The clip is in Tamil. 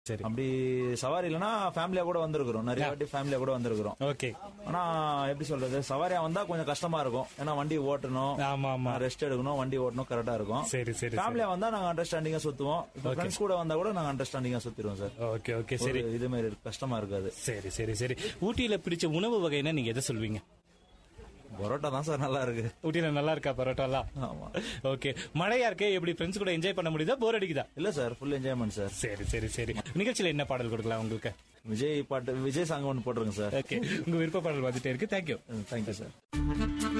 சரி அப்படி சவாரி இல்லைன்னா ஃபேமிலியா கூட வந்திருக்கிறோம் நிறைய வாட்டி ஃபேமிலியா கூட வந்திருக்கிறோம் ஓகே ஆனா எப்படி சொல்றது சவாரியா வந்தா கொஞ்சம் கஷ்டமா இருக்கும் ஏன்னா வண்டி ஓட்டணும் ஆமா ஆமா ரெஸ்ட் எடுக்கணும் வண்டி ஓட்டணும் கரெக்டா இருக்கும் சரி சரி ஃபேமிலியா வந்தா நாங்க அண்டர்ஸ்டாண்டிங்கா சுத்துவோம் இப்போ ஃப்ரெண்ட்ஸ் கூட வந்தா கூட நாங்க அண்டர்ஸ்டாண்டிங்கா சுத்திடுவோம் சார் ஓகே ஓகே சரி இது மாதிரி கஷ்டமா இருக்காது சரி சரி சரி ஊட்டியில பிடிச்ச உணவு வகைன்னா நீங்க எதை சொல்வீங்க பரோட்டா தான் சார் நல்லா இருக்கு ஊட்டியில நல்லா இருக்கா பரோட்டாலாம் ஆமா ஓகே மழையா இருக்கே எப்படி ஃப்ரெண்ட்ஸ் கூட என்ஜாய் பண்ண முடியுதா போர் அடிக்குதா இல்ல சார் ஃபுல் என்ஜாய்மெண்ட் சார் சரி சரி சரி நிகழ்ச்சியில என்ன பாடல் கொடுக்கலாம் உங்களுக்கு விஜய் பாட்டு விஜய் சாங் ஒன்று போட்டுருங்க சார் ஓகே உங்க விருப்ப பாடல் வந்துட்டே இருக்கு தேங்க்யூ தேங்க்யூ சார்